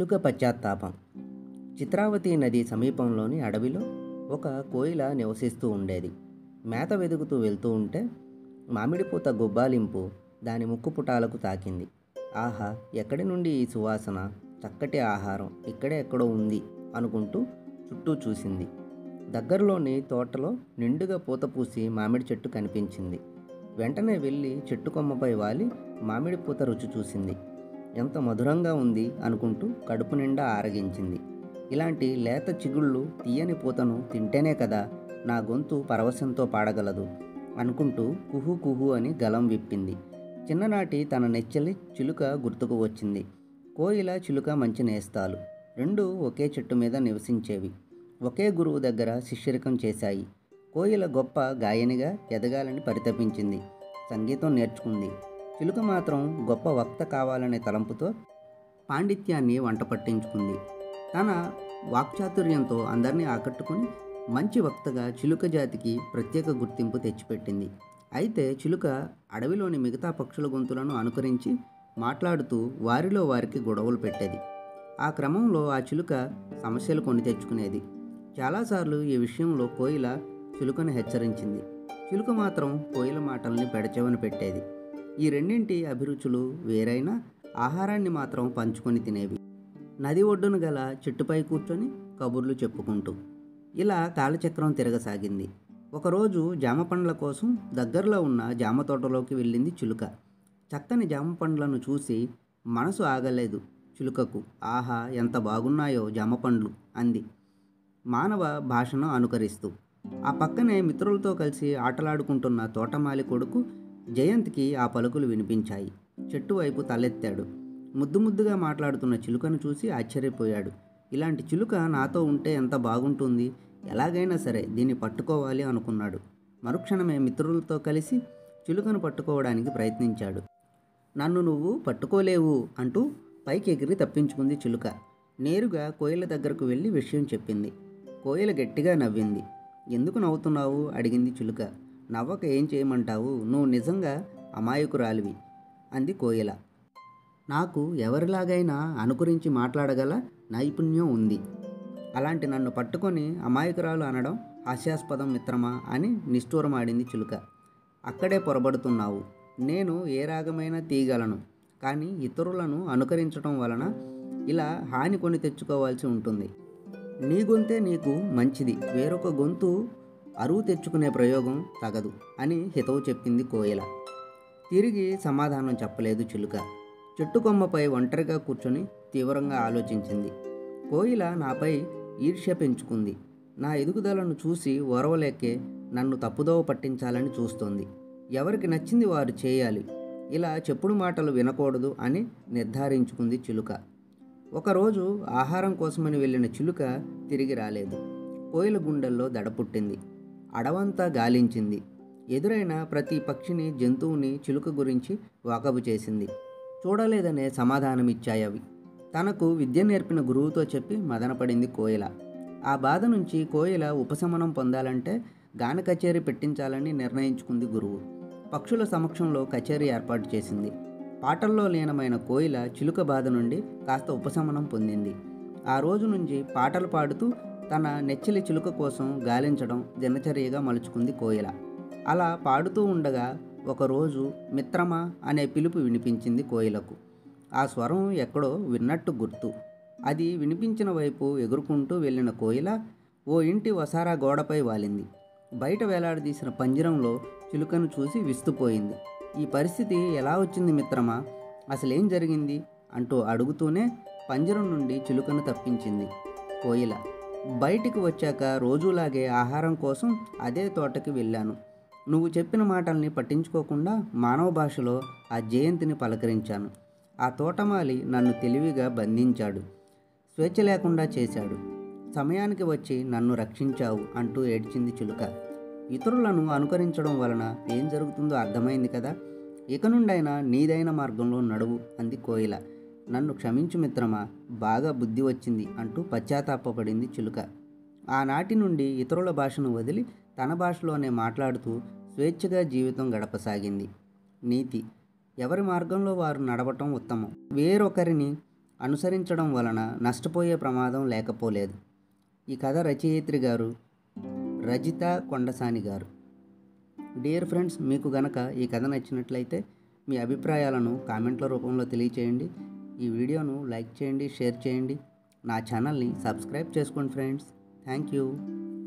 చిలుక పశ్చాత్తాపం చిత్రావతి నది సమీపంలోని అడవిలో ఒక కోయిల నివసిస్తూ ఉండేది మేత వెదుగుతూ వెళ్తూ ఉంటే మామిడి పూత గుబ్బాలింపు దాని ముక్కు పుటాలకు తాకింది ఆహా ఎక్కడి నుండి ఈ సువాసన చక్కటి ఆహారం ఇక్కడే ఎక్కడో ఉంది అనుకుంటూ చుట్టూ చూసింది దగ్గరలోని తోటలో నిండుగా పూత పూసి మామిడి చెట్టు కనిపించింది వెంటనే వెళ్ళి చెట్టు కొమ్మపై వాలి మామిడి పూత రుచి చూసింది ఎంత మధురంగా ఉంది అనుకుంటూ కడుపు నిండా ఆరగించింది ఇలాంటి లేత చిగుళ్ళు తీయని పూతను తింటేనే కదా నా గొంతు పరవశంతో పాడగలదు అనుకుంటూ కుహు కుహు అని గలం విప్పింది చిన్ననాటి తన నెచ్చలి చిలుక గుర్తుకు వచ్చింది కోయిల చిలుక మంచి నేస్తాలు రెండు ఒకే చెట్టు మీద నివసించేవి ఒకే గురువు దగ్గర శిష్యరికం చేశాయి కోయిల గొప్ప గాయనిగా ఎదగాలని పరితపించింది సంగీతం నేర్చుకుంది చిలుక మాత్రం గొప్ప వక్త కావాలనే తలంపుతో పాండిత్యాన్ని వంట పట్టించుకుంది తన వాక్చాతుర్యంతో అందరినీ ఆకట్టుకుని మంచి వక్తగా చిలుక జాతికి ప్రత్యేక గుర్తింపు తెచ్చిపెట్టింది అయితే చిలుక అడవిలోని మిగతా పక్షుల గొంతులను అనుకరించి మాట్లాడుతూ వారిలో వారికి గొడవలు పెట్టేది ఆ క్రమంలో ఆ చిలుక సమస్యలు కొని తెచ్చుకునేది చాలాసార్లు ఈ విషయంలో కోయిల చిలుకను హెచ్చరించింది చిలుక మాత్రం కోయిల మాటల్ని పెడచెవన పెట్టేది ఈ రెండింటి అభిరుచులు వేరైనా ఆహారాన్ని మాత్రం పంచుకొని తినేవి నది ఒడ్డున గల చెట్టుపై కూర్చొని కబుర్లు చెప్పుకుంటూ ఇలా కాలచక్రం తిరగసాగింది ఒకరోజు జామ పండ్ల కోసం దగ్గరలో ఉన్న జామ తోటలోకి వెళ్ళింది చిలుక చక్కని జామ పండ్లను చూసి మనసు ఆగలేదు చిలుకకు ఆహా ఎంత బాగున్నాయో జామ పండ్లు అంది మానవ భాషను అనుకరిస్తూ ఆ పక్కనే మిత్రులతో కలిసి ఆటలాడుకుంటున్న తోటమాలి కొడుకు జయంత్కి ఆ పలుకులు వినిపించాయి చెట్టు వైపు తలెత్తాడు ముద్దు ముద్దుగా మాట్లాడుతున్న చిలుకను చూసి ఆశ్చర్యపోయాడు ఇలాంటి చిలుక నాతో ఉంటే ఎంత బాగుంటుంది ఎలాగైనా సరే దీన్ని పట్టుకోవాలి అనుకున్నాడు మరుక్షణమే మిత్రులతో కలిసి చిలుకను పట్టుకోవడానికి ప్రయత్నించాడు నన్ను నువ్వు పట్టుకోలేవు అంటూ పైకి ఎగిరి తప్పించుకుంది చిలుక నేరుగా కోయిల దగ్గరకు వెళ్ళి విషయం చెప్పింది కోయిల గట్టిగా నవ్వింది ఎందుకు నవ్వుతున్నావు అడిగింది చిలుక నవ్వక ఏం చేయమంటావు నువ్వు నిజంగా అమాయకురాలివి అంది కోయిల నాకు ఎవరిలాగైనా అనుకరించి మాట్లాడగల నైపుణ్యం ఉంది అలాంటి నన్ను పట్టుకొని అమాయకురాలు అనడం హాస్యాస్పదం మిత్రమా అని నిష్ఠూరమాడింది చిలుక అక్కడే పొరబడుతున్నావు నేను ఏ రాగమైనా తీయగలను కానీ ఇతరులను అనుకరించడం వలన ఇలా హాని కొని తెచ్చుకోవాల్సి ఉంటుంది నీ గొంతే నీకు మంచిది వేరొక గొంతు అరువు తెచ్చుకునే ప్రయోగం తగదు అని హితవు చెప్పింది కోయిల తిరిగి సమాధానం చెప్పలేదు చిలుక చెట్టు కొమ్మపై ఒంటరిగా కూర్చొని తీవ్రంగా ఆలోచించింది కోయిల నాపై ఈర్ష్య పెంచుకుంది నా ఎదుగుదలను చూసి ఓరవలేకే నన్ను తప్పుదోవ పట్టించాలని చూస్తోంది ఎవరికి నచ్చింది వారు చేయాలి ఇలా చెప్పుడు మాటలు వినకూడదు అని నిర్ధారించుకుంది చిలుక ఒకరోజు ఆహారం కోసమని వెళ్ళిన చిలుక తిరిగి రాలేదు కోయిల గుండెల్లో దడ పుట్టింది అడవంతా గాలించింది ఎదురైన ప్రతి పక్షిని జంతువుని చిలుక గురించి వాకబు చేసింది చూడలేదనే సమాధానమిచ్చాయవి తనకు విద్య నేర్పిన గురువుతో చెప్పి మదనపడింది కోయిల ఆ బాధ నుంచి కోయిల ఉపశమనం పొందాలంటే గాన కచేరీ పెట్టించాలని నిర్ణయించుకుంది గురువు పక్షుల సమక్షంలో కచేరీ ఏర్పాటు చేసింది పాటల్లో లీనమైన కోయిల చిలుక బాధ నుండి కాస్త ఉపశమనం పొందింది ఆ రోజు నుంచి పాటలు పాడుతూ తన నెచ్చలి చిలుక కోసం గాలించడం దినచర్యగా మలుచుకుంది కోయిల అలా పాడుతూ ఉండగా ఒకరోజు మిత్రమా అనే పిలుపు వినిపించింది కోయిలకు ఆ స్వరం ఎక్కడో విన్నట్టు గుర్తు అది వినిపించిన వైపు ఎగురుకుంటూ వెళ్ళిన కోయిల ఓ ఇంటి వసారా గోడపై వాలింది బయట వేలాడదీసిన పంజరంలో చిలుకను చూసి విస్తుపోయింది ఈ పరిస్థితి ఎలా వచ్చింది మిత్రమా అసలేం జరిగింది అంటూ అడుగుతూనే పంజరం నుండి చిలుకను తప్పించింది కోయిల బయటికి వచ్చాక రోజులాగే ఆహారం కోసం అదే తోటకి వెళ్ళాను నువ్వు చెప్పిన మాటల్ని పట్టించుకోకుండా మానవ భాషలో ఆ జయంతిని పలకరించాను ఆ తోటమాలి నన్ను తెలివిగా బంధించాడు స్వేచ్ఛ లేకుండా చేశాడు సమయానికి వచ్చి నన్ను రక్షించావు అంటూ ఏడ్చింది చిలుక ఇతరులను అనుకరించడం వలన ఏం జరుగుతుందో అర్థమైంది కదా ఇక నుండైనా నీదైన మార్గంలో నడువు అంది కోయిల నన్ను క్షమించు మిత్రమా బాగా బుద్ధి వచ్చింది అంటూ పశ్చాత్తాపపడింది చిలుక ఆనాటి నుండి ఇతరుల భాషను వదిలి తన భాషలోనే మాట్లాడుతూ స్వేచ్ఛగా జీవితం గడపసాగింది నీతి ఎవరి మార్గంలో వారు నడవటం ఉత్తమం వేరొకరిని అనుసరించడం వలన నష్టపోయే ప్రమాదం లేకపోలేదు ఈ కథ రచయిత్రి గారు రజిత కొండసాని గారు డియర్ ఫ్రెండ్స్ మీకు గనక ఈ కథ నచ్చినట్లయితే మీ అభిప్రాయాలను కామెంట్ల రూపంలో తెలియచేయండి ఈ వీడియోను లైక్ చేయండి షేర్ చేయండి నా ఛానల్ని సబ్స్క్రైబ్ చేసుకోండి ఫ్రెండ్స్ థ్యాంక్ యూ